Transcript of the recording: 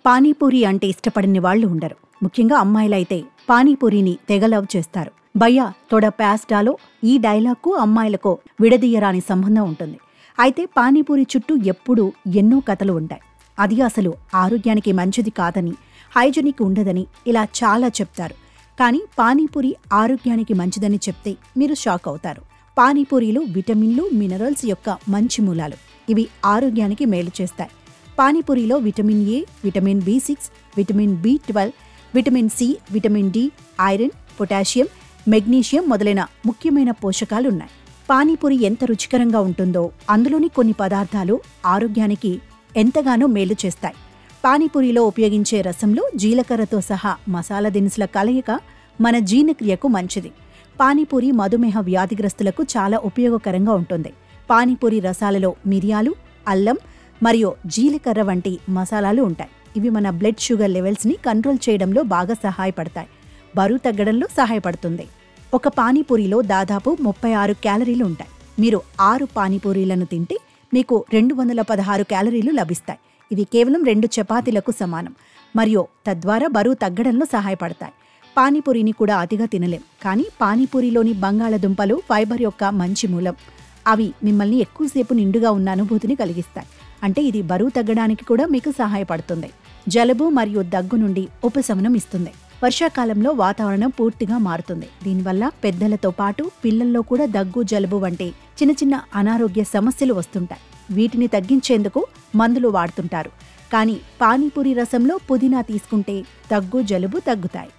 పానీపూరి అంటే ఇష్టపడని వాళ్ళు ఉండరు ముఖ్యంగా అమ్మాయిలైతే పానీపూరిని తెగ లవ్ చేస్తారు భయ్యా తొడ ప్యాస్టాలో ఈ డైలాగ్కు అమ్మాయిలకు విడదీయరాని సంబంధం ఉంటుంది అయితే పానీపూరి చుట్టూ ఎప్పుడూ ఎన్నో కథలు ఉంటాయి అది అసలు ఆరోగ్యానికి మంచిది కాదని హైజెనిక్ ఉండదని ఇలా చాలా చెప్తారు కానీ పానీపూరి ఆరోగ్యానికి మంచిదని చెప్తే మీరు షాక్ అవుతారు పానీపూరీలు విటమిన్లు మినరల్స్ యొక్క మంచి మూలాలు ఇవి ఆరోగ్యానికి మేలు చేస్తాయి పానీపూరిలో vitamin A vitamin B six vitamin B twelve vitamin C vitamin D iron potassium magnesium మొదలైన ముఖ్యమైన పోషకాలు ఉన్నాయి పానీపూరి ఎంత రుచికరంగా ఉంటుందో అందులోని కొన్ని పదార్థాలు ఆరోగ్యానికి ఎంతగానో మేలు చేస్తాయి పానీపూరిలో ఉపయోగించే రసంలో జీలకర్రతో సహా మసాలా దినుసుల కలయిక మన జీర్ణక్రియకు మంచిది పానీపూరి మధుమేహ వ్యాధిగ్రస్తులకు చాలా ఉపయోగకరంగా ఉంటుంది పానీపూరి రసాలలో మిరియాలు అల్లం మరియు జీలకర్ర వంటి మసాలాలు ఉంటాయి ఇవి మన బ్లడ్ షుగర్ లెవెల్స్ని కంట్రోల్ చేయడంలో బాగా సహాయపడతాయి బరువు తగ్గడంలో సహాయపడుతుంది ఒక పానీపూరిలో దాదాపు ముప్పై ఆరు క్యాలరీలు ఉంటాయి మీరు ఆరు పానీపూరీలను తింటే మీకు రెండు వందల పదహారు క్యాలరీలు లభిస్తాయి ఇవి కేవలం రెండు చపాతీలకు సమానం మరియు తద్వారా బరువు తగ్గడంలో సహాయపడతాయి పానీపూరిని కూడా అతిగా తినలేం కానీ పానీపూరిలోని బంగాళదుంపలు ఫైబర్ యొక్క మంచి మూలం అవి మిమ్మల్ని ఎక్కువసేపు నిండుగా ఉన్న అనుభూతిని కలిగిస్తాయి అంటే ఇది బరువు తగ్గడానికి కూడా మీకు సహాయపడుతుంది జలుబు మరియు దగ్గు నుండి ఉపశమనం ఇస్తుంది వర్షాకాలంలో వాతావరణం పూర్తిగా మారుతుంది దీనివల్ల పెద్దలతో పాటు పిల్లల్లో కూడా దగ్గు జలుబు వంటి చిన్న చిన్న అనారోగ్య సమస్యలు వస్తుంటాయి వీటిని తగ్గించేందుకు మందులు వాడుతుంటారు కానీ పానీపూరి రసంలో పుదీనా తీసుకుంటే దగ్గు జలుబు తగ్గుతాయి